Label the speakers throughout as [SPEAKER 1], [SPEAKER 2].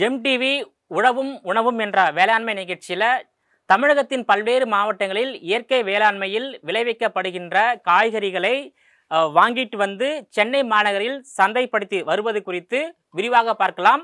[SPEAKER 1] GeM TV உழவும் உணவும் என்ற வேளாண்மை நிகழ்ச்சியில் தமிழகத்தின் பல்வேறு மாவட்டங்களில் இயற்கை வேளாண்மையில் விளைவிக்கப்படுகின்ற காய்கறிகளை அஹ், வாங்கிட்டு வந்து சென்னை மாநகரில் சந்தைப்படுத்தி வருவது குறித்து விரிவாக பார்க்கலாம்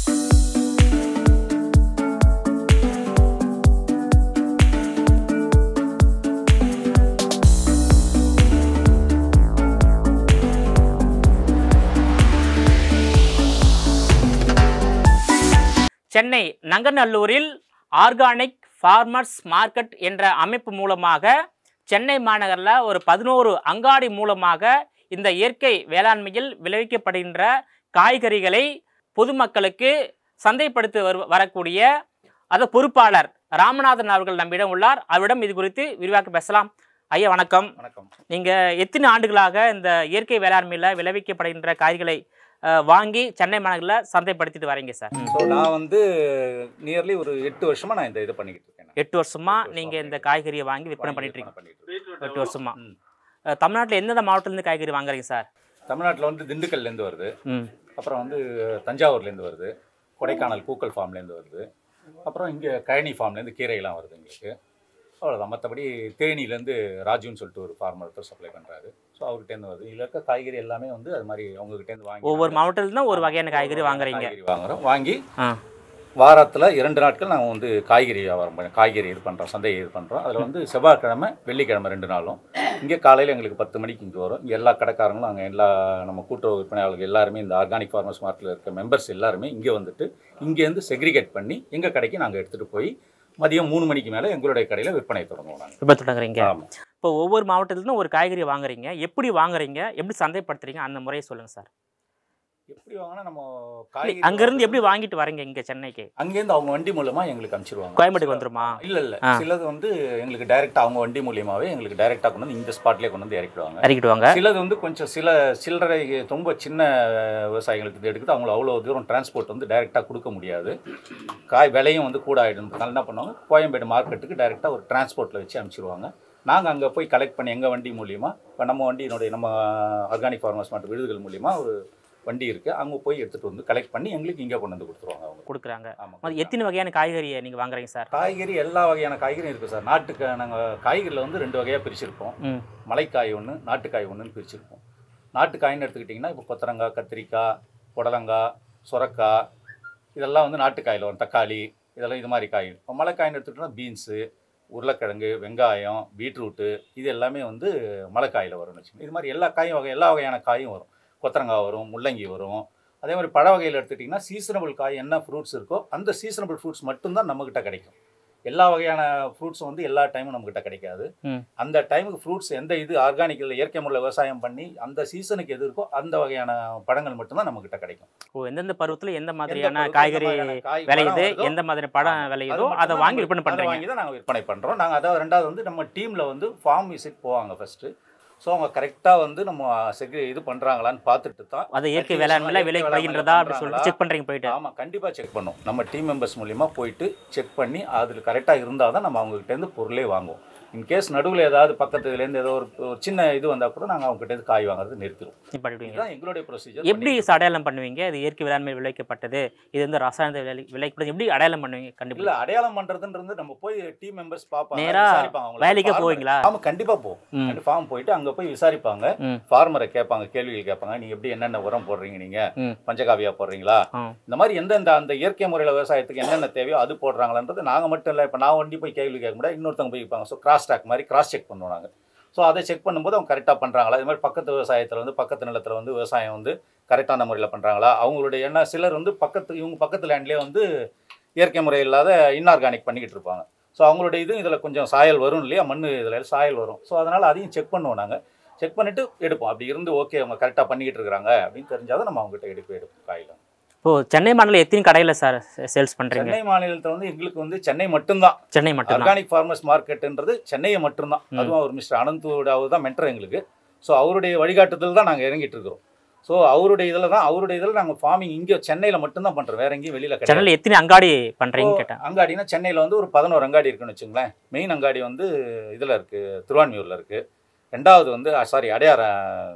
[SPEAKER 1] சென்னை நங்கநல்லூரில் ஆர்கானிக் ஃபார்மர்ஸ் மார்க்கெட் என்ற அமைப்பு மூலமாக சென்னை மாநகரில் ஒரு பதினோரு அங்காடி மூலமாக இந்த இயற்கை வேளாண்மையில் விளைவிக்கப்படுகின்ற காய்கறிகளை பொதுமக்களுக்கு சந்தைப்படுத்தி வரு வரக்கூடிய அது பொறுப்பாளர் ராமநாதன் அவர்கள் நம்மிடம் உள்ளார் அவரிடம் இது குறித்து விரிவாக பேசலாம் ஐயா வணக்கம்
[SPEAKER 2] வணக்கம்
[SPEAKER 1] நீங்கள் எத்தனை ஆண்டுகளாக இந்த இயற்கை வேளாண்மையில் விளைவிக்கப்படுகின்ற காய்களை அஹ், வாங்கி சென்னை மாநகரில் சந்தைப்படுத்திட்டு வரீங்க சார்
[SPEAKER 2] ஸோ நான் வந்து நியர்லி ஒரு எட்டு வருஷமா நான் இந்த இது பண்ணிக்கிட்டு இருக்கேன் நான்.
[SPEAKER 1] எட்டு வருஷமா
[SPEAKER 2] எட்டு வருஷமா
[SPEAKER 1] நீங்க இந்த
[SPEAKER 2] பண்ணிட்டு
[SPEAKER 1] காய்கறியை வாங்கி விற்பனை
[SPEAKER 2] வாங்கி
[SPEAKER 1] பண்ணிட்டு இருக்கீங்க
[SPEAKER 2] விற்பனை பண்ணிட்டு இருக்கேன்.
[SPEAKER 1] எட்டு வருஷமா
[SPEAKER 2] ம்.
[SPEAKER 1] அஹ், தமிழ்நாட்டுல எந்தெந்த மாவட்டத்துல இருந்து காய்கறி வாங்குறீங்க சார்
[SPEAKER 2] தமிழ்நாட்டுல வந்து திண்டுக்கல்லேருந்து வருது
[SPEAKER 1] ம்
[SPEAKER 2] அப்புறம் வந்து தஞ்சாவூர்லேருந்து வருது கொடைக்கானல் பூக்கல் ஃபார்ம்லேருந்து வருது அப்புறம் இங்கே கழனி ஃபார்ம்லேருந்து கீரையெல்லாம் வருது எங்களுக்கு அவ்வளோதான் மற்றபடி தேனியிலேருந்து ராஜுன்னு சொல்லிட்டு ஒரு ஃபார்மர் ஒருத்தர் சப்ளை பண்ணுறாரு ஸோ அவர்கிட்டேருந்து வருது இதில் இருக்க காய்கறி எல்லாமே வந்து அது மாதிரி அவங்ககிட்டேருந்து வாங்கி
[SPEAKER 1] ஒவ்வொரு மாவட்டத்துல இருந்தும் ஒரு வகையான காய்கறி வாங்குறீங்க
[SPEAKER 2] காய்கறி வாங்குறோம் வாங்கி
[SPEAKER 1] ஆ
[SPEAKER 2] வாரத்தில் இரண்டு நாட்கள் நாங்கள் வந்து காய்கறி வியாபாரம் பண்ண காய்கறி இது பண்ணுறோம் சந்தை இது பண்ணுறோம் அதில் வந்து செவ்வாய்க்கிழமை வெள்ளிக்கிழமை ரெண்டு நாளும் இங்கே காலையில் எங்களுக்கு பத்து மணிக்கு இங்கே வரும் இங்கே எல்லா கடைக்காரங்களும் அங்கே எல்லா நம்ம கூட்டுறவு விற்பனையாளர்கள் எல்லாருமே இந்த ஆர்கானிக் ஃபார்மர்ஸ் மார்ட்டில் இருக்க மெம்பர்ஸ் எல்லாருமே இங்கே வந்துட்டு இங்கேருந்து செக்ரிகேட் பண்ணி எங்கள் கடைக்கு நாங்கள் எடுத்துகிட்டு போய் மதியம் மூணு மணிக்கு மேலே எங்களுடைய கடையில் விற்பனை தொடங்குவோம் நாங்கள்
[SPEAKER 1] இப்போ தொடங்குறீங்க
[SPEAKER 2] ஆமாம்
[SPEAKER 1] இப்போ ஒவ்வொரு மாவட்டத்துல இருந்தும் ஒரு காய்கறி வாங்குறீங்க எப்படி வாங்குறீங்க எப்படி சந்தைப்படுத்துறீங்க அந்த முறையை சொல்லுங்க சார்
[SPEAKER 2] எப்படி வாங்கினா நம்ம காய்கறி
[SPEAKER 1] அங்கிருந்து எப்படி வாங்கிட்டு வரீங்க இங்க சென்னைக்கு
[SPEAKER 2] அங்கேருந்து அவங்க வண்டி மூலமாக எங்களுக்கு அனுப்பிச்சிருவாங்க
[SPEAKER 1] கோயம்பேட்டுக்கு வந்துருமா
[SPEAKER 2] இல்ல இல்ல
[SPEAKER 1] ஆ.
[SPEAKER 2] சிலது வந்து எங்களுக்கு டைரக்டா அவங்க வண்டி மூலியமாவே எங்களுக்கு டைரக்டா கொண்டு வந்து இந்த ஸ்பாட்லயே கொண்டு வந்து இறக்கிடுவாங்க
[SPEAKER 1] இறக்கிட்டு வாங்க
[SPEAKER 2] சிலது வந்து கொஞ்சம் சில சில்லறை ரொம்ப சின்ன விவசாயிகளுக்கு இது எடுக்குது அவங்கள அவ்வளோ தூரம் டிரான்ஸ்போர்ட் வந்து டைரெக்டாக கொடுக்க முடியாது காய் விலையும் வந்து கூட ஆகிடுறதுனால என்ன பண்ணுவாங்க கோயம்பேடு மார்க்கெட்டுக்கு டைரெக்டாக ஒரு டிரான்ஸ்போர்ட்டில் வச்சு அனுப்பிச்சிருவாங்க நாங்கள் அங்கே போய் கலெக்ட் பண்ணி எங்கள் வண்டி மூலியமாக இப்போ நம்ம வண்டியினுடைய நம்ம ஆர்கானிக் ஃபார்மர்ஸ் மாட்டு விடுதிகள் மூலியமா ஒரு வண்டி இருக்குது அங்கே போய் எடுத்துகிட்டு வந்து கலெக்ட் பண்ணி எங்களுக்கு இங்கே கொண்டு வந்து கொடுத்துருவாங்க அவங்க
[SPEAKER 1] கொடுக்குறாங்க
[SPEAKER 2] ஆமாம்
[SPEAKER 1] அது எத்தனை வகையான காய்கறியை நீங்க வாங்குறீங்க சார்
[SPEAKER 2] காய்கறி எல்லா வகையான காய்கறியும் இருக்குது சார் நாட்டுக்கு நாங்கள் காய்கறியில் வந்து ரெண்டு வகையாக பிரிச்சிருப்போம்
[SPEAKER 1] ம்
[SPEAKER 2] மலைக்காய் ஒன்று நாட்டுக்காய் ஒன்றுன்னு பிரிச்சிருப்போம் நாட்டுக்காய்னு எடுத்துக்கிட்டிங்கன்னா இப்போ கொத்தரங்காய் கத்திரிக்காய் புடலங்காய் சுரக்காய் இதெல்லாம் வந்து நாட்டுக்காயில் வரும் தக்காளி இதெல்லாம் இது மாதிரி காய் இப்போ மலைக்காய்னு எடுத்துக்கிட்டோம்னா பீன்ஸு உருளைக்கிழங்கு வெங்காயம் பீட்ரூட்டு இது எல்லாமே வந்து மலைக்காயில் வரும்னு வச்சுக்கோங்க இது மாதிரி எல்லா காயும் வகை எல்லா வகையான காயும் வரும் கொத்தரங்காய் வரும் முள்ளங்கி வரும் அதே மாதிரி பழ வகையில் எடுத்துக்கிட்டிங்கன்னா சீசனபிள் காய் என்ன ஃப்ரூட்ஸ் இருக்கோ அந்த சீசனபிள் ஃப்ரூட்ஸ் மட்டும்தான் நம்மக்கிட்ட கிடைக்கும் எல்லா வகையான ஃப்ரூட்ஸும் வந்து எல்லா டைமும் நம்மக்கிட்ட கிடைக்காது
[SPEAKER 1] ம்.
[SPEAKER 2] அந்த டைமுக்கு ஃப்ரூட்ஸ் எந்த இது ஆர்கானிக்கில் இயற்கை முறையில் விவசாயம் பண்ணி அந்த சீசனுக்கு எது இருக்கோ அந்த வகையான பழங்கள் மட்டும்தான் நம்மக்கிட்ட கிடைக்கும்
[SPEAKER 1] ஓ எந்தெந்த பருவத்துல எந்த
[SPEAKER 2] எந்த
[SPEAKER 1] மாதிரியான
[SPEAKER 2] பருவத்துல
[SPEAKER 1] காய்கறி
[SPEAKER 2] எந்த மாதிரியான காய்
[SPEAKER 1] விளையுது
[SPEAKER 2] பழம் வருதோ,
[SPEAKER 1] எந்த மாதிரி படம்
[SPEAKER 2] ஆமா.
[SPEAKER 1] விளையுதோ
[SPEAKER 2] அது
[SPEAKER 1] அதை
[SPEAKER 2] மட்டும்தான்
[SPEAKER 1] வாங்கி
[SPEAKER 2] நம்ம
[SPEAKER 1] விற்பனை
[SPEAKER 2] அதை
[SPEAKER 1] பண்றீங்க
[SPEAKER 2] வாங்கி தான் நாங்கள் விற்பனை பண்ணுறோம் நாங்கள் அதாவது ரெண்டாவது வந்து நம்ம டீமில் வந்து ஃபார்ம் விசிட் போவாங்க ஃபஸ்ட்டு ஸோ அவங்க கரெக்டாக வந்து நம்ம செக்ரி இது பண்ணுறாங்களான்னு பார்த்துட்டு தான்
[SPEAKER 1] அதை இயற்கை
[SPEAKER 2] Cultivation
[SPEAKER 1] வேளாண்மையில
[SPEAKER 2] இயற்கை
[SPEAKER 1] விளைவிக்கப்படுகின்றதா
[SPEAKER 2] வேளாண்மையில
[SPEAKER 1] அப்படி சொல்லிட்டு
[SPEAKER 2] பண்றாங்களா?
[SPEAKER 1] செக் பண்றீங்க போயிட்டு
[SPEAKER 2] ஆமாம் கண்டிப்பாக செக் பண்ணும் நம்ம டீம் மெம்பர்ஸ் மூலிமா போயிட்டு செக் பண்ணி அதில் கரெக்டாக இருந்தால் தான் நம்ம அவங்ககிட்டேருந்து பொருளே வாங்குவோம் இன்கேஸ் நடுவில் ஏதாவது பக்கத்துலேருந்து ஏதோ ஒரு ஒரு சின்ன இது வந்தால் கூட நாங்கள் அவங்ககிட்டேருந்து காய் வாங்குறது நிறுத்திடுவோம்
[SPEAKER 1] நீ பண்ணிடுவீங்க
[SPEAKER 2] இதுதான் எங்களுடைய ப்ரொசீஜர்
[SPEAKER 1] எப்படி அடையாளம் பண்ணுவீங்க இது இயற்கை வேளாண்மை விளைவிக்கப்பட்டது இது வந்து ரசாயன விளை விளைவிக்கப்பட்டது எப்படி அடையாளம் பண்ணுவீங்க கண்டிப்பா
[SPEAKER 2] இல்ல அடையாளம் பண்றதுன்றது நம்ம போய் டீம் மெம்பர்ஸ் பார்ப்பாங்க
[SPEAKER 1] நேரா
[SPEAKER 2] விசாரிப்பாங்க அவங்கள.
[SPEAKER 1] வேலைக்கே
[SPEAKER 2] farmer-
[SPEAKER 1] போவீங்களா?
[SPEAKER 2] ஆமா கண்டிப்பா போவோம்
[SPEAKER 1] ம்
[SPEAKER 2] அந்த ஃபார்ம் போயிட்டு அங்க போய் விசாரிப்பாங்க
[SPEAKER 1] ம்
[SPEAKER 2] ஃபார்மரை கேட்பாங்க கேள்விகள் கேட்பாங்க நீங்க எப்படி என்னென்ன உரம் போடுறீங்க நீங்க
[SPEAKER 1] ம்.
[SPEAKER 2] பஞ்சகாவியா போடுறீங்களா
[SPEAKER 1] ஆ
[SPEAKER 2] இந்த மாதிரி எந்தெந்த அந்த இயற்கை முறையில் விவசாயத்துக்கு என்னென்ன தேவையோ அது போடுறாங்களான்றது நாங்க மட்டும் இல்லை இப்போ நான் வண்டி போய் கேள்வி கேட்க முடியாது இன்னொருத்தவங்க போய் கேட்பாங்க ஸோ கிராஸ் டாக் மாதிரி கிராஸ் செக் பண்ணுவோம் நாங்கள் ஸோ அதை செக் பண்ணும்போது அவங்க கரெக்டாக பண்ணுறாங்களா இது மாதிரி பக்கத்து விவசாயத்தில் வந்து பக்கத்து நிலத்தில் வந்து விவசாயம் வந்து கரெக்டான முறையில் பண்ணுறாங்களா அவங்களுடைய என்ன சிலர் வந்து பக்கத்து இவங்க பக்கத்து லேண்ட்லேயே வந்து இயற்கை முறை இல்லாத இன்ஆர்கானிக் பண்ணிக்கிட்டு இருப்பாங்க ஸோ அவங்களுடைய இது இதில் கொஞ்சம் சாயல் வரும் இல்லையா மண் இதில் சாயல் வரும் ஸோ அதனால் அதையும் செக் பண்ணுவோம் நாங்கள் செக் பண்ணிவிட்டு எடுப்போம் அப்படி இருந்து ஓகே அவங்க கரெக்டாக பண்ணிக்கிட்டு இருக்கிறாங்க அப்படின்னு தெரிஞ்சாதான் நம்ம அவங்ககிட்ட எடுப்பு எடுப்போம் காயில்
[SPEAKER 1] இப்போ சென்னை மாநிலம் எத்தனை கடையில சார் சேல்ஸ் பண்றீங்க
[SPEAKER 2] சென்னை மாநிலத்தில் வந்து எங்களுக்கு வந்து சென்னை மட்டும்தான்
[SPEAKER 1] சென்னை மட்டும்தான்
[SPEAKER 2] ஆர்கானிக் ஃபார்மர்ஸ் மார்க்கெட்டுன்றது சென்னையை மட்டும்தான்
[SPEAKER 1] ம்.
[SPEAKER 2] அதுவும் அவர் மிஸ்டர் அனந்தோட அவர் தான் மென்டர் எங்களுக்கு ஸோ அவருடைய வழிகாட்டுதல் தான் நாங்கள் இறங்கிட்டு இருக்கிறோம் ஸோ அவருடைய இதில் தான் அவருடைய இதில் நாங்கள் ஃபார்மிங் இங்கே சென்னையில் மட்டும்தான் பண்ணுறோம் வேற எங்கேயும் வெளியில் கிடையாது
[SPEAKER 1] சென்னையில் எத்தனை அங்காடி பண்றீங்க
[SPEAKER 2] இப்போ
[SPEAKER 1] கேட்டேன்
[SPEAKER 2] அங்காடினா சென்னையில் வந்து ஒரு பதினோரு அங்காடி இருக்குன்னு வச்சுங்களேன் மெயின் அங்காடி வந்து இதில் இருக்குது திருவான்மியூரில் இருக்குது ரெண்டாவது வந்து சாரி அடையார்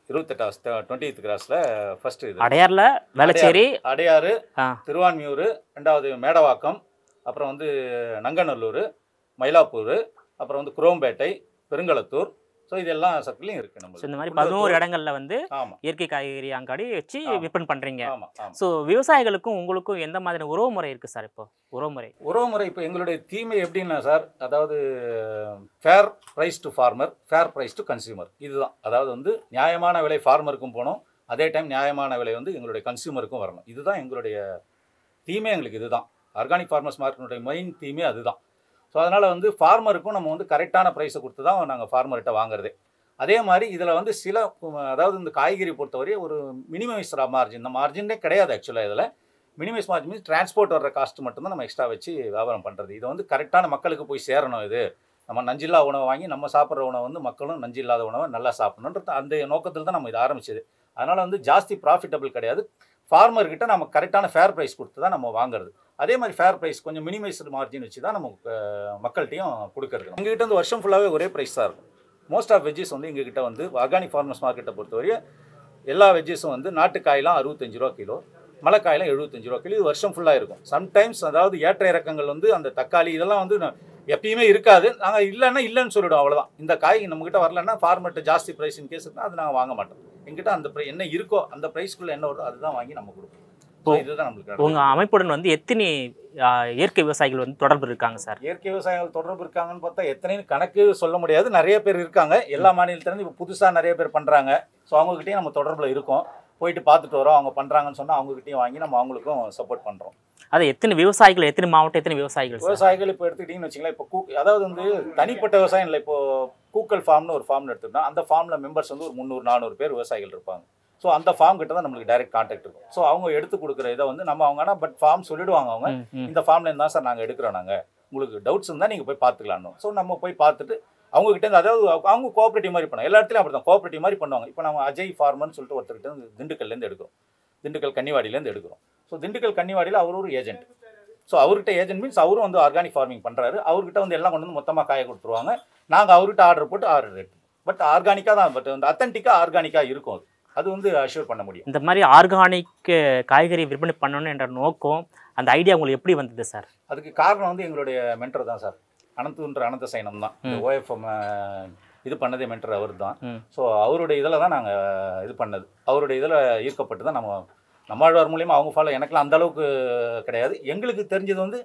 [SPEAKER 2] இருபத்தெட்டாவது டுவெண்ட்டி கிராஸில் ஃபர்ஸ்ட் இது
[SPEAKER 1] அடையார்ல வேளச்சேரி
[SPEAKER 2] அடையாறு
[SPEAKER 1] ஆ.
[SPEAKER 2] திருவான்மியூர் ரெண்டாவது மேடவாக்கம் அப்புறம் வந்து நங்கநல்லூர் மயிலாப்பூர் அப்புறம் வந்து குரோம்பேட்டை பெருங்களத்தூர் ஸோ இதெல்லாம் சர்க்கிளையும் இருக்குது
[SPEAKER 1] ஸோ
[SPEAKER 2] நம்ம
[SPEAKER 1] இந்த மாதிரி பதினோரு இடங்கள்ல வந்து
[SPEAKER 2] ஆமாம்
[SPEAKER 1] இயற்கை காய்கறி அங்காடி வச்சு
[SPEAKER 2] ஆமா.
[SPEAKER 1] விற்பனை பண்றீங்க
[SPEAKER 2] ஆமாம் ஆமாம்
[SPEAKER 1] ஸோ விவசாயிகளுக்கும் உங்களுக்கும் எந்த மாதிரி உறவு முறை இருக்கு சார் இப்போ உறவு முறை
[SPEAKER 2] உறவு முறை இப்போ எங்களுடைய தீமை எப்படின்னா சார் அதாவது fair price to farmer fair price to consumer இதுதான் அதாவது வந்து நியாயமான விலை ஃபார்மருக்கும் போகணும் அதே டைம் நியாயமான விலை வந்து எங்களுடைய கன்சியூமருக்கும் வரணும் இதுதான் எங்களுடைய தீமே எங்களுக்கு இதுதான் ஆர்கானிக் ஃபார்மர்ஸ் மார்க்கெட்டுடைய மெயின் தீமே அதுதான் ஸோ அதனால் வந்து ஃபார்மருக்கும் நம்ம வந்து கரெக்டான ப்ரைஸை கொடுத்து தான் நாங்கள் ஃபார்மர்கிட்ட வாங்குறதே அதே மாதிரி இதில் வந்து சில உம், அதாவது இந்த காய்கறி பொறுத்தவரை ஒரு மினிமைஸ் மார்ஜின் இந்த மார்ஜினே கிடையாது ஆக்சுவலாக இதில் மினிமைஸ் மார்ஜின் மீன்ஸ் டிரான்ஸ்போர்ட் வர்ற காஸ்ட் மட்டும்தான் நம்ம எக்ஸ்ட்ரா வச்சு வியாபாரம் பண்ணுறது இது வந்து கரெக்டான மக்களுக்கு போய் சேரணும் இது நம்ம நஞ்சில்லா உணவை வாங்கி நம்ம சாப்பிட்ற உணவை வந்து மக்களும் நஞ்சு இல்லாத உணவை நல்லா சாப்பிடணுன்றது அந்த நோக்கத்தில் தான் நம்ம இது ஆரம்பிச்சது அதனால் வந்து ஜாஸ்தி ப்ராஃபிட்டபிள் கிடையாது ஃபார்மர்கிட்ட நம்ம கரெக்டான ஃபேர் ப்ரைஸ் கொடுத்து தான் நம்ம வாங்குறது அதே மாதிரி ஃபேர் ப்ரைஸ் கொஞ்சம் மினிமைஸ்டு மார்ஜின் வச்சு தான் நம்ம அஹ், மக்கள்கிட்டையும் கொடுக்கறது எங்ககிட்ட வந்து வருஷம் ஃபுல்லாகவே ஒரே ப்ரைஸ் தான் இருக்கும் மோஸ்ட் ஆஃப் வெஜ்ஜஸ் வந்து எங்ககிட்ட வந்து ஆர்கானிக் ஃபார்மர்ஸ் மார்க்கெட்டை பொறுத்தவரை எல்லா வெஜ்ஜஸும் வந்து நாட்டுக்காயெல்லாம் அறுபத்தஞ்சு ரூபா கிலோ மலைக்காயெல்லாம் எழுபத்தஞ்சு ரூபா கிலோ இது வருஷம் ஃபுல்லாக இருக்கும் சம்டைம்ஸ் அதாவது ஏற்ற இறக்கங்கள் வந்து அந்த தக்காளி இதெல்லாம் வந்து ந- எப்பயுமே இருக்காது நாங்கள் இல்லைன்னா இல்லைன்னு சொல்லிவிடுவோம் அவ்வளோதான் இந்த காய் நம்மக்கிட்ட வரலன்னா ஃபார்மர்கிட்ட ஜாஸ்தி ப்ரைஸ் இன் கேஸ் இருந்தால் அது நாங்கள் வாங்க மாட்டோம் எங்கிட்ட அந்த ப்ரை என்ன இருக்கோ அந்த ப்ரைஸ்க்குள்ளே என்ன வருதோ அதுதான் வாங்கி நம்ம கொடுப்போம் So
[SPEAKER 1] ஓ.
[SPEAKER 2] இதுதான் நம்மளுக்கு நடக்குது.
[SPEAKER 1] உங்க அமைப்புடன் வந்து எத்தனை ஆ, இயற்கை விவசாயிகள் வந்து தொடர்பு இருக்காங்க சார்
[SPEAKER 2] இயற்கை விவசாயிகள் தொடர்பு இருக்காங்கன்னு பார்த்தா எத்தனைன்னு கணக்கு சொல்ல முடியாது நிறைய பேர் இருக்காங்க எல்லா மாநிலத்திலேருந்து இப்போ புதுசாக நிறைய பேர் பண்ணுறாங்க ஸோ அவங்ககிட்டயும் நம்ம தொடர்பில் இருக்கோம் போயிட்டு பார்த்துட்டு வரோம் அவங்க பண்ணுறாங்கன்னு சொன்னால் அவங்ககிட்டயும் வாங்கி நம்ம அவங்களுக்கும் சப்போர்ட் பண்ணுறோம்
[SPEAKER 1] அது எத்தனை விவசாயிகள் எத்தனை மாவட்டம் எத்தனை விவசாயிகள் சார்
[SPEAKER 2] விவசாயிகள் இப்போ எடுத்துக்கிட்டிங்கன்னு வச்சுங்களேன் இப்போ கூ அதாவது வந்து தனிப்பட்ட விவசாயம் இல்லை இப்போ கூக்கல் ஃபார்ம்னு ஒரு ஃபார்ம்னு எடுத்துக்கிட்டோம் அந்த ஃபார்மில் மெம்பர்ஸ் வந்து ஒரு முந்நூறு நானூறு பேர் விவசாயிகள் இருப்பாங்க ஸோ அந்த ஃபார்ம் கிட்ட தான் நம்மளுக்கு டைரக்ட் கான்டாக்ட் இருக்கும் ஸோ அவங்க எடுத்து கொடுக்குற இதை வந்து நம்ம அவங்க ஆனால் பட் ஃபார்ம் சொல்லிடுவாங்க அவங்க
[SPEAKER 1] ம், ம்.
[SPEAKER 2] இந்த ஃபார்ம்ல இருந்தால் சார் நாங்கள் எடுக்கிறோம் நாங்கள் உங்களுக்கு டவுட்ஸ் இருந்தால் நீங்கள் போய் பார்த்துக்கலான்னு ஸோ நம்ம போய் பார்த்துட்டு அவங்க கிட்ட இருந்து அதாவது அவங்க கோஆபரேட்டிவ் மாதிரி பண்ணுவாங்க எல்லா இடத்துலையும் அப்படி தான் கோஆபரேட்டிவ் மாதிரி பண்ணுவாங்க இப்போ நம்ம அஜய் ஃபார்மர்னு சொல்லிட்டு ஒருத்தர்கிட்ட இருந்து திண்டுக்கல்லேருந்து எடுக்கிறோம் திண்டுக்கல் கன்னிவாடியிலேருந்து எடுக்கிறோம் ஸோ திண்டுக்கல் கன்னிவாடியில் அவர் ஒரு ஏஜென்ட் ஸோ அவர்கிட்ட ஏஜென்ட் மீன்ஸ் அவரும் வந்து ஆர்கானிக் ஃபார்மிங் பண்ணுறாரு அவர்கிட்ட வந்து எல்லாம் கொண்டு வந்து மொத்தமாக காய கொடுத்துருவாங்க நாங்கள் அவர்கிட்ட ஆர்டர் போட்டு ஆர்டர் எடுப்போம் பட் ஆர்கானிக்காக தான் பட் அந்த அத்தன்டிக்காக ஆர்கானிக்காக இருக்கும் அது அது வந்து அஷ்யூர் பண்ண முடியும்
[SPEAKER 1] இந்த மாதிரி ஆர்கானிக் காய்கறி விற்பனை பண்ணணும் என்ற நோக்கம் அந்த ஐடியா உங்களுக்கு எப்படி வந்தது சார்
[SPEAKER 2] அதுக்கு காரணம் வந்து எங்களுடைய மென்டர் தான் சார் அனந்துன்ற அனந்த சைனம் தான் இந்த
[SPEAKER 1] ம்.
[SPEAKER 2] ஓஎஃப்எம் இது பண்ணதே மென்டர் அவர் தான்
[SPEAKER 1] ம்.
[SPEAKER 2] ஸோ அவருடைய இதில் தான் நாங்கள் இது பண்ணது அவருடைய இதில் ஈர்க்கப்பட்டு தான் நம்ம நம்மாழ்வார் மூலியமாக அவங்க ஃபாலோ எனக்குலாம் அந்த அளவுக்கு கிடையாது எங்களுக்கு தெரிஞ்சது வந்து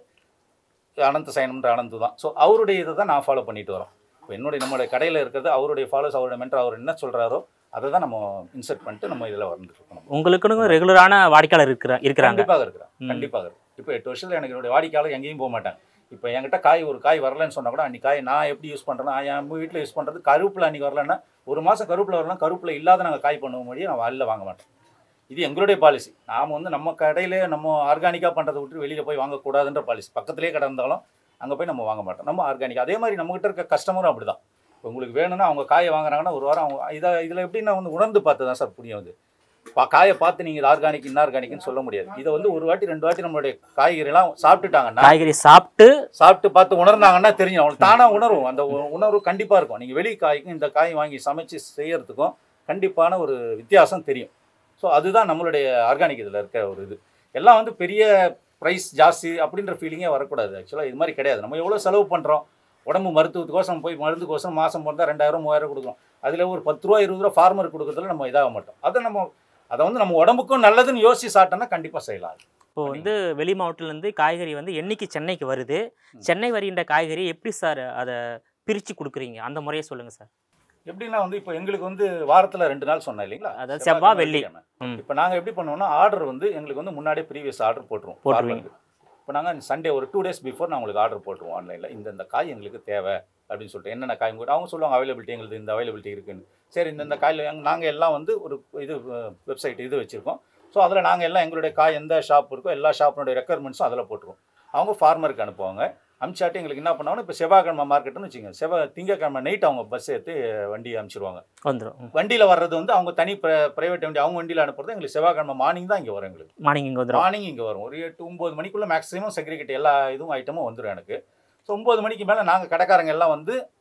[SPEAKER 2] அனந்த சைனம்ன்ற அனந்து தான் ஸோ அவருடைய இதை தான் நான் ஃபாலோ பண்ணிட்டு வரோம் இப்போ என்னுடைய நம்மளுடைய கடையில் இருக்கிறது அவருடைய ஃபாலோஸ் அவருடைய மென்டர் அவர் என்ன சொல்கிறாரோ அதை தான் நம்ம இன்சர்ட் பண்ணிட்டு நம்ம இதில் வந்துட்டு இருக்கோம்
[SPEAKER 1] உங்களுக்குன்னு ரெகுலரான வாடிக்கையாளர் இருக்கிற இருக்கிறாங்க
[SPEAKER 2] கண்டிப்பாக இருக்கிறேன்
[SPEAKER 1] ம்.
[SPEAKER 2] கண்டிப்பாக இருக்கு இப்போ எட்டு வருஷத்துல எனக்கு என்னுடைய வாடிக்கையாளர் எங்கேயும் போக மாட்டாங்க இப்போ என்கிட்ட காய் ஒரு காய் வரலன்னு சொன்னா கூட அன்னைக்கு காய் நான் எப்படி யூஸ் பண்ணுறேன்னா என் வீட்டில் யூஸ் பண்ணுறது கருவேப்பிலை அன்னைக்கு வரலன்னா ஒரு மாதம் கருவேப்பிலை வரலாம் கருவேப்பிலை இல்லாத நாங்கள் காய் பண்ணுவோம் முடியும் நான் வெளில வாங்க மாட்டேன் இது எங்களுடைய பாலிசி நாம் வந்து நம்ம கடையிலே நம்ம ஆர்கானிக்காக பண்ணுறதை விட்டு வெளியில் போய் வாங்கக்கூடாதுன்ற பாலிசி பக்கத்துலேயே கடை இருந்தாலும் அங்கே போய் நம்ம வாங்க மாட்டோம் நம்ம ஆர்கானிக் அதே மாதிரி நம்மகிட்ட இருக்க கஸ்டமரும் அப்படி தான் இப்போ உங்களுக்கு வேணும்னா அவங்க காயை வாங்குறாங்கன்னா ஒரு வாரம் அவங்க இதை இதில் எப்படின்னா வந்து உணர்ந்து பார்த்து தான் சார் புரியும் அது பா காயை பார்த்து நீங்கள் இது ஆர்கானிக் இன்ஆர்கானிக்னு சொல்ல முடியாது இதை வந்து ஒரு வாட்டி ரெண்டு வாட்டி நம்மளுடைய காய்கறிலாம் சாப்பிட்டுட்டாங்கன்னா
[SPEAKER 1] காய்கறி சாப்பிட்டு
[SPEAKER 2] சாப்பிட்டு பார்த்து உணர்ந்தாங்கன்னா தெரியும் அவங்களுக்கு தானாக உணர்வும் அந்த உ- உணர்வு கண்டிப்பாக இருக்கும் நீங்கள் வெளி காய்க்கும் இந்த காய் வாங்கி சமைச்சு செய்யறதுக்கும் கண்டிப்பான ஒரு வித்தியாசம் தெரியும் ஸோ அதுதான் நம்மளுடைய ஆர்கானிக் இதில் இருக்க ஒரு இது எல்லாம் வந்து பெரிய ப்ரைஸ் ஜாஸ்தி அப்படின்ற ஃபீலிங்கே வரக்கூடாது ஆக்சுவலாக இது மாதிரி கிடையாது நம்ம எவ்வளோ செலவு பண்ணுறோம் உடம்பு மருத்துவத்துக்கோசம் போய் மருந்துக்கோசம் மாதம் பிறந்தா ரெண்டாயிரம் மூவாயிரம் கொடுக்குறோம் அதில் ஒரு பத்து ரூபா இருபது ரூபா ஃபார்மருக்கு கொடுக்குறதுல நம்ம இதாக மாட்டோம் அதை நம்ம அதை வந்து நம்ம உடம்புக்கும் நல்லதுன்னு யோசிச்சு சாப்பிட்டோம்னா கண்டிப்பாக செய்யலாம்
[SPEAKER 1] இப்போ வந்து வெளி மாவட்டத்துலேருந்து காய்கறி வந்து என்னைக்கு சென்னைக்கு வருது
[SPEAKER 2] ம்.
[SPEAKER 1] சென்னை வருகின்ற காய்கறி எப்படி சார் அதை பிரித்து கொடுக்குறீங்க அந்த முறையை சொல்லுங்கள் சார்
[SPEAKER 2] எப்படின்னா வந்து இப்போ எங்களுக்கு வந்து வாரத்தில் ரெண்டு நாள் சொன்னேன் இல்லைங்களா
[SPEAKER 1] அதாவது செவ்வாய், வெள்ளி. ம்.
[SPEAKER 2] இப்போ நாங்கள் எப்படி பண்ணுவோம்னா ஆர்டர் வந்து எங்களுக்கு வந்து முன்னாடியே ப்ரீவியஸ் ஆர்டர் போட்டுருவோம்
[SPEAKER 1] போட்டுருவீங்க.
[SPEAKER 2] பார்லருக்கு. இப்போ நாங்கள் சண்டே ஒரு டூ டேஸ் பிஃபோர் நான் உங்களுக்கு ஆர்டர் போட்டுருவோம் ஆன்லைனில் இந்த இந்த காய் எங்களுக்கு தேவை அப்படின்னு சொல்லிட்டு என்னென்ன காய் உங்க- அவங்க சொல்லுவாங்க அவைலபிலிட்டி எங்களுக்கு இந்த அவைலபிலிட்டி இருக்குன்னு சரி இந்த இந்த காயில் நாங்கள் எல்லாம் வந்து ஒரு இது வெப்சைட் இது வச்சுருக்கோம் ஸோ அதில் நாங்கள் எல்லாம் எங்களுடைய காய் எந்த ஷாப் இருக்கோ எல்லா ஷாப்பினுடைய ரெக்குயர்மெண்ட்ஸும் அதில் போட்டுருவோம் அவங்க ஃபார்மருக்கு அனுப்புவாங்க அனுப்பிச்சாட்டி எங்களுக்கு என்ன பண்ணுவாங்கன்னா இப்போ செவ்வாய்க்கிழமை மார்க்கெட்டுன்னு வச்சுங்க செவ்வாய் திங்கக்கிழமை நைட் அவங்க பஸ் ஏற்றி வண்டி அனுப்பிச்சிருவாங்க
[SPEAKER 1] வந்துடும்
[SPEAKER 2] வண்டியில் வர்றது வந்து அவங்க தனி ப்ரைவேட் வண்டி அவங்க வண்டியில் அனுப்புறது எங்களுக்கு செவ்வாய்க்கிழமை மார்னிங் தான் இங்கே வரும் எங்களுக்கு
[SPEAKER 1] மார்னிங் இங்கே வந்துடும்
[SPEAKER 2] மார்னிங் இங்கே வரும் ஒரு எட்டு ஒம்பது மணிக்குள்ளே மேக்ஸிமம் செக்ரிகேட் எல்லா இதுவும் ஐட்டமும் வந்துடும் எனக்கு ஸோ ஒம்பது மணிக்கு மேலே நாங்கள் கடைக்காரங்க எல்லாம் வந்து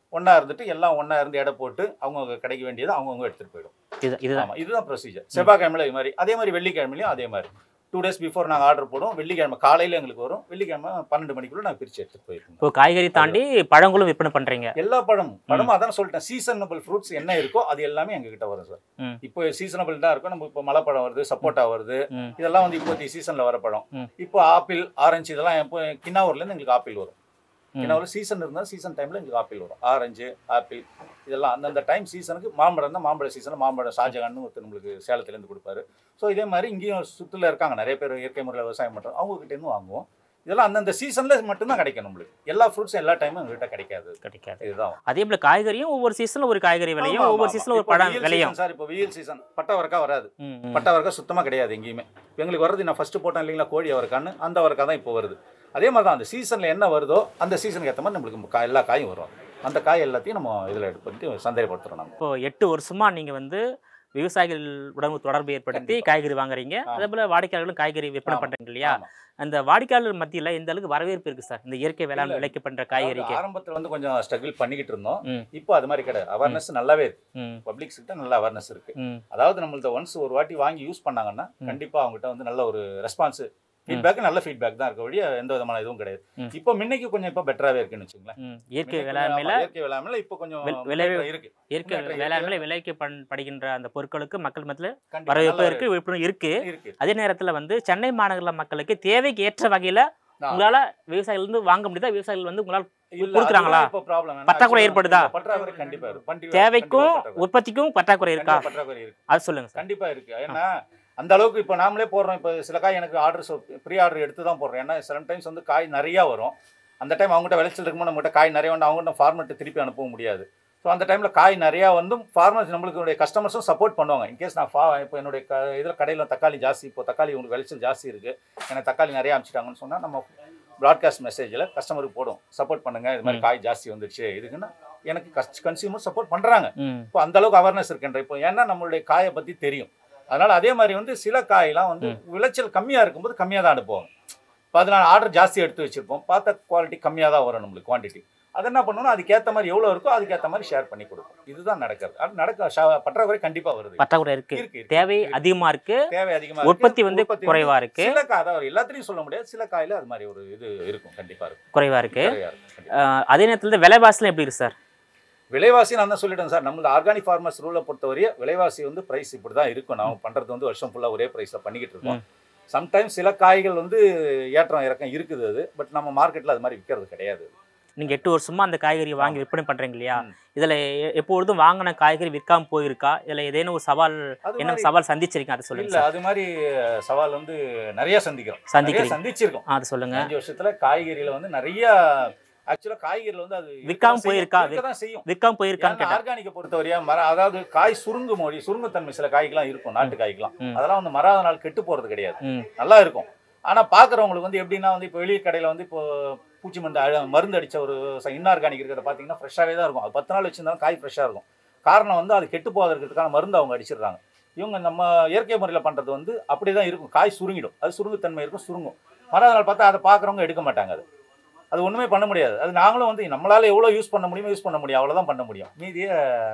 [SPEAKER 2] ஒன்றா இருந்துட்டு எல்லாம் ஒன்றா இருந்து எடை போட்டு அவங்கவுங்க கிடைக்க வேண்டியது அவங்கவுங்க எடுத்துகிட்டு போயிடும்
[SPEAKER 1] இது இதுதான்
[SPEAKER 2] ஆமாம் இதுதான் ப்ரொசீஜர் செவ்வாய்க்கிழமையில இது மாதிரி அதே மாதிரி வெள்ளிக்கிழமையிலையும் அதே மாதிரி டூ டேஸ் பிஃபோர் நாங்கள் ஆர்டர் போடுவோம் வெள்ளிக்கிழமை காலையில் எங்களுக்கு வரும் வெள்ளிக்கிழமை பன்னெண்டு மணிக்குள்ள நாங்கள் பிரித்து எடுத்துகிட்டு போயிருக்கோம்
[SPEAKER 1] இப்போ காய்கறி தாண்டி பழங்களும் விற்பனை பண்றீங்க
[SPEAKER 2] எல்லா பழமும் பழமும் அதான் சொல்லிட்டேன் சீசனபிள் ஃப்ரூட்ஸ் என்ன இருக்கோ அது எல்லாமே எங்ககிட்ட வரும் சார்
[SPEAKER 1] ம்.
[SPEAKER 2] இப்போ சீசனபிள் தான் இருக்கும் நம்ம இப்போ மலைப்பழம் வருது சப்போட்டா வருது
[SPEAKER 1] ம்.
[SPEAKER 2] இதெல்லாம் வந்து இப்போதைக்கு சீசன்ல வர பழம்
[SPEAKER 1] ம்.
[SPEAKER 2] இப்போ ஆப்பிள் ஆரஞ்சு இதெல்லாம் இப்போ கிண்ணாவூர்ல இருந்து எங்களுக்கு ஆப்பிள் வரும்
[SPEAKER 1] ம்.
[SPEAKER 2] கிண்ணாவூர்ல சீசன் இருந்தால் சீசன் டைம்ல எங்களுக்கு ஆப்பிள் வரும் ஆரஞ்சு ஆப்பிள் இதெல்லாம் அந்தந்த டைம் சீசனுக்கு மாம்பழம் தான் மாம்பழ சீசன் மாம்பழம் ஷாஜகான்னு ஒருத்தர் நம்மளுக்கு சேலத்துல இருந்து கொடுப்பாரு ஸோ இதே மாதிரி இங்கேயும் சுற்றுல இருக்காங்க நிறைய பேர் இயற்கை முறையில் விவசாயம் பண்ணுறோம் அவங்க கிட்ட இருந்து வாங்குவோம் இதெல்லாம் அந்தந்த சீசன்ல மட்டும்தான் கிடைக்கும் நம்மளுக்கு எல்லா ஃப்ரூட்ஸும் எல்லா டைமும் எங்ககிட்ட கிடைக்காது
[SPEAKER 1] கிடைக்காது
[SPEAKER 2] இதுதான்
[SPEAKER 1] அதே போல காய்கறியும் ஒவ்வொரு சீசன்ல ஒரு காய்கறி விலையும்
[SPEAKER 2] ஆமா,
[SPEAKER 1] ஒவ்வொரு
[SPEAKER 2] ஆமா,
[SPEAKER 1] சீசன்ல ஒரு
[SPEAKER 2] இப்போ
[SPEAKER 1] பழம்
[SPEAKER 2] வெயில்
[SPEAKER 1] விலையும்
[SPEAKER 2] season சார் இப்போ வெயில் சீசன் பட்டை வரக்கா வராது
[SPEAKER 1] ம், ம்.
[SPEAKER 2] பட்டை அவரைக்காய் சுத்தமாக கிடையாது எங்கேயுமே இப்போ எங்களுக்கு வர்றது நான் ஃபஸ்ட்டு போட்டேன் இல்லைங்களா கோழி அவரைக்கான்னு அந்த அவரைக்காய் தான் இப்போ வருது அதே மாதிரி தான் அந்த சீசனில் என்ன வருதோ அந்த சீசனுக்கு ஏற்ற மாதிரி நம்மளுக்கு கா- எல்லா காயும் வரும் அந்த காய் எல்லாத்தையும் நம்ம இதில் எடுத்து சந்தைப்படுத்துகிறோம் நம்ம
[SPEAKER 1] இப்போ எட்டு வருஷமா நீங்க வந்து விவசாயிகள் உடம்பு தொடர்பு ஏற்படுத்தி
[SPEAKER 2] கண்டிப்பா.
[SPEAKER 1] காய்கறி வாங்குறீங்க
[SPEAKER 2] ஆமா.
[SPEAKER 1] அதே போல வாடிக்கையாளர்களும் காய்கறி விற்பனை
[SPEAKER 2] ஆமா.
[SPEAKER 1] பண்றீங்க இல்லையா
[SPEAKER 2] ஆமா.
[SPEAKER 1] அந்த வாடிக்கையாளர் மத்தியில இந்த அளவுக்கு வரவேற்பு இருக்கு சார் இந்த இயற்கை வேளாண்
[SPEAKER 2] இல்ல.
[SPEAKER 1] விலைக்கு பண்ற காய்கறிக்கு
[SPEAKER 2] ஆரம்பத்தில் வந்து கொஞ்சம் ஸ்ட்ரகிள் பண்ணிக்கிட்டு இருந்தோம்
[SPEAKER 1] ம்.
[SPEAKER 2] இப்போ அது மாதிரி கிடையாது அவேர்னஸ் நல்லாவே இருக்கு
[SPEAKER 1] ம்,
[SPEAKER 2] பப்ளிக்ஸ் கிட்ட நல்ல அவேர்னஸ் இருக்கு
[SPEAKER 1] ம்,
[SPEAKER 2] அதாவது நம்மள்ட்ட ஒன்ஸ் ஒரு வாட்டி வாங்கி யூஸ் பண்ணாங்கன்னா
[SPEAKER 1] ம்.
[SPEAKER 2] கண்டிப்பாக அவங்ககிட்ட வந்து நல்ல ஒரு ரெஸ்பான்ஸ் ஃபீட்பேக் நல்ல ஃபீட்பேக் தான் இருக்க வழிய எந்த விதமான இதுவும் கிடையாது
[SPEAKER 1] ம்.
[SPEAKER 2] இப்போ முன்னைக்கு கொஞ்சம் இப்போ பெட்டராகவே இருக்குன்னு வச்சுங்களேன்
[SPEAKER 1] ம். இயற்கை
[SPEAKER 2] முன்னைக்கு
[SPEAKER 1] வேளாண்மையில
[SPEAKER 2] ஆமா, இயற்கை வேளாண்மையில இப்போ கொஞ்சம்
[SPEAKER 1] வில்- விலை-
[SPEAKER 2] முன்னேற்றம் இருக்கு
[SPEAKER 1] இயற்கை
[SPEAKER 2] முன்னேற்றம்
[SPEAKER 1] வேளாண்மையில விலைக்கு பண்- படுகின்ற அந்த பொருட்களுக்கு மக்கள் மத்தியில
[SPEAKER 2] கண்டிப்பா
[SPEAKER 1] வரவேற்பு
[SPEAKER 2] நல்லா
[SPEAKER 1] இருக்கு விழிப்புணர்வு இருக்கு
[SPEAKER 2] இருக்கு
[SPEAKER 1] அதே நேரத்துல வந்து சென்னை மாநகர மக்களுக்கு தேவைக்கு ஏற்ற வகையில
[SPEAKER 2] ஆ.
[SPEAKER 1] உங்களால விவசாயிகள் இருந்து வாங்க முடியுதா விவசாயிகள் வந்து உங்களால
[SPEAKER 2] இல்ல,
[SPEAKER 1] கொடுக்குறாங்களா?
[SPEAKER 2] அதுதான் இப்ப problem. ஏன்னா
[SPEAKER 1] பற்றாக்குறை
[SPEAKER 2] actually
[SPEAKER 1] ஏற்படுதா?
[SPEAKER 2] இல்ல, பற்றாக்குறை கண்டிப்பா இருக்கு. கண்டிப்பா-
[SPEAKER 1] தேவைக்கும்
[SPEAKER 2] கண்டிப்பா பற்றாக்குறை.
[SPEAKER 1] உற்பத்திக்கும் பற்றாக்குறை இருக்கா
[SPEAKER 2] கண்டிப்பா பற்றாக்குறை இருக்கு.
[SPEAKER 1] அது சொல்லுங்க சார்
[SPEAKER 2] கண்டிப்பா இருக்கு ஏன்னா அந்த அளவுக்கு இப்போ நாமளே போடுறோம் இப்போ சில காய் எனக்கு ஆர்டர் ப்ரீ ஆர்டர் எடுத்து தான் போடுறோம் ஏன்னா சில டைம்ஸ் வந்து காய் நிறையா வரும் அந்த டைம் அவங்ககிட்ட விளைச்சல் இருக்கும்போது நம்மகிட்ட காய் நிறைய வந்து அவங்ககிட்ட ஃபார்மர்ட்டு திருப்பி அனுப்ப முடியாது ஸோ அந்த டைமில் காய் நிறையா வந்து ஃபார்மர்ஸ் நம்மளுக்கு கஸ்டமர்ஸும் சப்போர்ட் பண்ணுவாங்க இன்கேஸ் நான் ஃபா இப்போ என்னுடைய க இதில் கடையில் தக்காளி ஜாஸ்தி இப்போ தக்காளி உங்களுக்கு விளைச்சல் ஜாஸ்தி இருக்குது எனக்கு தக்காளி நிறையா அனுப்பிச்சிட்டாங்கன்னு சொன்னால் நம்ம ப்ராட்காஸ்ட் மெசேஜில் கஸ்டமருக்கு போடும் சப்போர்ட் பண்ணுங்கள் இது மாதிரி
[SPEAKER 1] ம்.
[SPEAKER 2] காய் ஜாஸ்தி வந்துடுச்சு இதுக்குன்னா எனக்கு கஸ்ட் கன்சியூமர் சப்போர்ட் பண்ணுறாங்க
[SPEAKER 1] ம்
[SPEAKER 2] இப்போ அந்த அளவுக்கு அவேர்னஸ் இருக்குன்ற இப்போ ஏன்னா நம்மளுடைய காயை பற்றி தெரியும் அதனால அதே மாதிரி வந்து சில காயெல்லாம் வந்து விளைச்சல் கம்மியாக இருக்கும்போது கம்மியாக தான் அனுப்புவாங்க இப்போ அது நான் ஆர்டர் ஜாஸ்தி எடுத்து வச்சிருப்போம் பார்த்த குவாலிட்டி கம்மியாக தான் வரும் நம்மளுக்கு குவான்டிட்டி அதை என்ன பண்ணணும் அதுக்கேற்ற மாதிரி எவ்வளோ இருக்கோ அதுக்கேற்ற மாதிரி ஷேர் பண்ணி கொடுக்கும் இதுதான் நடக்கிறது அது நடக்க ஷா- பற்றாக்குறை கண்டிப்பாக வருது
[SPEAKER 1] பற்றாக்குறை இருக்கு
[SPEAKER 2] இருக்கு, இருக்கு.
[SPEAKER 1] தேவை
[SPEAKER 2] இருக்கு.
[SPEAKER 1] அதிகமா இருக்கு
[SPEAKER 2] தேவை அதிகமாக
[SPEAKER 1] உற்பத்தி வந்து குறைவா இருக்கு
[SPEAKER 2] சில காய் அதாவது எல்லாத்துலையும் சொல்ல முடியாது சில காயில அது மாதிரி ஒரு இது இருக்கும் கண்டிப்பாக இருக்கும்
[SPEAKER 1] குறைவா இருக்கு
[SPEAKER 2] குறைவா இருக்கும், கண்டிப்பா.
[SPEAKER 1] அஹ், அதே நேரத்துல இந்த விலைவாசிலாம் எப்படி இருக்கு சார்
[SPEAKER 2] விலைவாசி நான் தான் சொல்லிட்டேன் சார் நம்மளது ஆர்கானிக் ஃபார்மர்ஸ் ரூலை பொறுத்தவரைய விலைவாசி வந்து ப்ரைஸ் இப்படி தான் இருக்கும் நான் பண்ணுறது வந்து வருஷம் ஃபுல்லாக ஒரே ப்ரைஸில் பண்ணிக்கிட்டு இருக்கோம் சம்டைம்ஸ் சில காய்கள் வந்து ஏற்றம் இறக்கம் இருக்குது அது பட் நம்ம மார்க்கெட்டில் அது மாதிரி விற்கிறது கிடையாது
[SPEAKER 1] நீங்க எட்டு வருஷமா அந்த காய்கறி வாங்கி விற்பனை பண்றீங்க இல்லையா
[SPEAKER 2] ம்.
[SPEAKER 1] இதுல எ- எப்பொழுதும் வாங்கின காய்கறி விற்காம போயிருக்கா இதுல ஏதேனும் ஒரு சவால்
[SPEAKER 2] அது
[SPEAKER 1] என்ன
[SPEAKER 2] மாதிரி
[SPEAKER 1] சவால் சந்திச்சிருக்கீங்க அதை சொல்லுங்க
[SPEAKER 2] இல்ல
[SPEAKER 1] சார்
[SPEAKER 2] அது மாதிரி சவால் வந்து நிறைய சந்திக்கிறோம் நிறைய
[SPEAKER 1] சந்திக்கிறீங்க
[SPEAKER 2] சந்திச்சிருக்கோம்
[SPEAKER 1] ஆ, அதை சொல்லுங்க
[SPEAKER 2] அஞ்சு வருஷத்துல காய்கறியில வந்து நிறைய ஆக்சுவலா காய்கறில வந்து அது
[SPEAKER 1] விற்காம போயிருக்கா?
[SPEAKER 2] தான் செய்யும்
[SPEAKER 1] விற்காம போயிருக்கான்னு கேட்டேன்
[SPEAKER 2] ஆர்கானிக்கை பொறுத்தவரையா மர அதாவது காய் சுருங்கு மொழி சுருங்குத்தன்மை சில காய்க்கெல்லாம் இருக்கும் நாட்டு காய்க்கெல்லாம்
[SPEAKER 1] ம்.
[SPEAKER 2] அதெல்லாம் வந்து மறாத நாள் கெட்டு போறது கிடையாது
[SPEAKER 1] ம்
[SPEAKER 2] நல்லா இருக்கும் ஆனா பாக்குறவங்களுக்கு வந்து எப்படின்னா வந்து இப்போ வெளிய கடையில வந்து இப்போ பூச்சி மருந்து அழ- மருந்து அடிச்ச ஒரு இன்னார்கானிக் இருக்கிறத பாத்தீங்கன்னா ஃப்ரெஷ்ஷாவே தான் இருக்கும் அது பத்து நாள் வச்சிருந்தாலும் காய் ஃப்ரெஷ்ஷா இருக்கும் காரணம் வந்து அது கெட்டு போகாத இருக்கிறதுக்கான மருந்து அவங்க அடிச்சிடுறாங்க இவங்க நம்ம இயற்கை முறையில் பண்றது வந்து அப்படிதான் இருக்கும் காய் சுருங்கிடும் அது சுருங்குத்தன்மை இருக்கும் சுருங்கும் மறாத நாள் பார்த்தா அதை பார்க்குறவங்க எடுக்க மாட்டாங்க அது அது ஒண்ணுமே பண்ண முடியாது அது நாங்களும் வந்து நம்மளால எவ்வளவு யூஸ் பண்ண முடியுமோ யூஸ் பண்ண முடியும் அவ்வளவுதான் பண்ண முடியும் மீதியே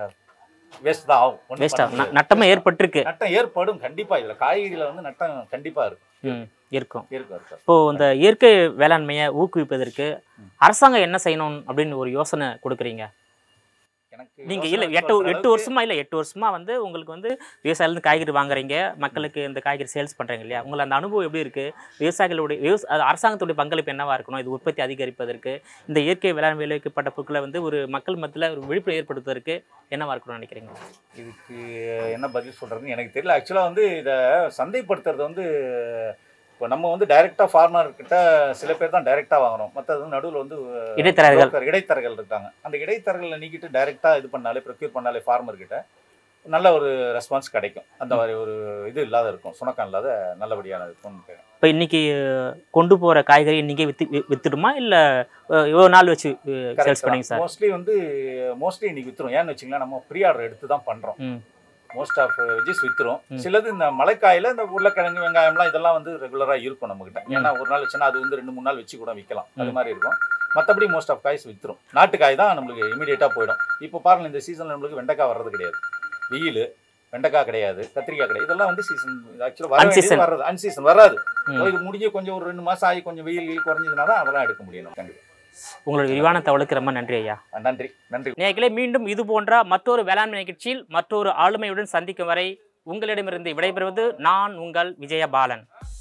[SPEAKER 2] வேஸ்ட் தான் ஆகும் ஒண்ணும்
[SPEAKER 1] வேஸ்டா
[SPEAKER 2] பண்ண முடியாது.
[SPEAKER 1] நட்டமே ஏற்பட்டிருக்கு
[SPEAKER 2] நட்டம் ஏற்படும் கண்டிப்பா இதுல காய்கறியில வந்து நட்டம் கண்டிப்பா இருக்கு
[SPEAKER 1] ம் இருக்கும்
[SPEAKER 2] இருக்கும் இருக்கும்
[SPEAKER 1] இப்போ இந்த இயற்கை வேளாண்மையை ஊக்குவிப்பதற்கு
[SPEAKER 2] ம்.
[SPEAKER 1] அரசாங்கம் என்ன செய்யணும் அப்படின்னு ஒரு யோசனை கொடுக்குறீங்க
[SPEAKER 2] எனக்கு
[SPEAKER 1] நீங்க
[SPEAKER 2] யோசனை
[SPEAKER 1] இல்ல எட்டு
[SPEAKER 2] சொல்ற
[SPEAKER 1] எட்டு
[SPEAKER 2] அளவுக்கு
[SPEAKER 1] வருஷமா இல்ல எட்டு வருஷமா வந்து உங்களுக்கு வந்து விவசாயிலேருந்து காய்கறி வாங்குறீங்க மக்களுக்கு இந்த காய்கறி சேல்ஸ் பண்றீங்க இல்லையா உங்களை அந்த அனுபவம் எப்படி இருக்கு விவசாயிகளுடைய விவசா அது அரசாங்கத்துடைய பங்களிப்பு என்னவா இருக்கணும் இது உற்பத்தி அதிகரிப்பதற்கு இந்த இயற்கை வேளாண் விளைவிக்கப்பட்ட பொருட்களை வந்து ஒரு மக்கள் மத்தியில் ஒரு விழிப்புணர்வு ஏற்படுத்துவதற்கு என்னவா இருக்கணும்னு நினைக்கிறீங்க
[SPEAKER 2] இதுக்கு என்ன பதில் சொல்றதுன்னு எனக்கு தெரியல ஆக்சுவலா வந்து இதை சந்தைப்படுத்துறது வந்து இப்போ நம்ம வந்து டைரெக்டாக ஃபார்மர் கிட்ட சில பேர் தான் டைரெக்டாக வாங்குறோம் மற்றது வந்து நடுவில் வந்து
[SPEAKER 1] இடைத்தரகர்கள்
[SPEAKER 2] broker, இடைத்தரகர்கள் இருக்காங்க அந்த இடைத்தரகர்களை நீக்கிட்டு டைரெக்டாக இது பண்ணாலே ப்ரொக்யூர் பண்ணாலே ஃபார்மர் கிட்ட நல்ல ஒரு ரெஸ்பான்ஸ் கிடைக்கும் அந்த மாதிரி ஒரு இது இல்லாத இருக்கும் சுணக்கம் இல்லாத நல்லபடியான இருக்கும்னு கேட்குறேன்
[SPEAKER 1] இப்போ இன்னைக்கு அஹ், கொண்டு போற காய்கறி இன்னைக்கே வித்து வி- வித்துடுமா இல்ல அஹ், எவ்வளவு நாள் வச்சு சேல்ஸ் பண்ணீங்க சார்
[SPEAKER 2] மோஸ்ட்லி வந்து மோஸ்ட்லி இன்னைக்கு வித்துரும் ஏன்னு வச்சுங்களேன் நம்ம ப்ரீ ஆர்டர் எடுத்து தான் பண்ணுறோம்
[SPEAKER 1] ம்
[SPEAKER 2] மோஸ்ட் ஆஃப் வெஜிஸ் வித்துரும்
[SPEAKER 1] ம்.
[SPEAKER 2] சிலது இந்த மழைக்காயில இந்த உருளைக்கிழங்கு வெங்காயம்லாம் இதெல்லாம் வந்து ரெகுலரா இருக்கும் நம்ம கிட்ட
[SPEAKER 1] ம்.
[SPEAKER 2] ஏன்னா ஒரு நாள் வச்சுன்னா அது வந்து ரெண்டு மூணு நாள் வச்சு கூட விற்கலாம் அது
[SPEAKER 1] ம்.
[SPEAKER 2] மாதிரி இருக்கும் மற்றபடி மோஸ்ட் ஆஃப் காய்ஸ் வித்துரும் நாட்டு காய் தான் நம்மளுக்கு இமீடியட்டாக போயிடும் இப்போ பாருங்க இந்த சீசனில் நம்மளுக்கு வெண்டைக்காய் வர்றது கிடையாது வெயில் வெண்டைக்காய் கிடையாது கத்திரிக்காய் கிடையாது இதெல்லாம் வந்து சீசன் ஆக்சுவலாக வர
[SPEAKER 1] Unseason.
[SPEAKER 2] வேண்டியது வர்றது அன்சீசன் வராது
[SPEAKER 1] ம்.
[SPEAKER 2] இது முடிஞ்சு கொஞ்சம் ஒரு ரெண்டு மாதம் ஆகி கொஞ்சம் வெயில் கீழ் குறைஞ்சதுனா தான் அதெல்லாம் எடுக்க முடியும் கண்டிப்பாக
[SPEAKER 1] உங்களோட விரிவான தகவலுக்கு ரொம்ப நன்றி ஐயா
[SPEAKER 2] நன்றி நன்றி
[SPEAKER 1] நேயர்களே மீண்டும் இது போன்ற மற்றொரு வேளாண்மை நிகழ்ச்சியில் மற்றொரு ஆளுமையுடன் சந்திக்கும் வரை உங்களிடமிருந்து விடைபெறுவது நான் உங்கள் விஜயபாலன்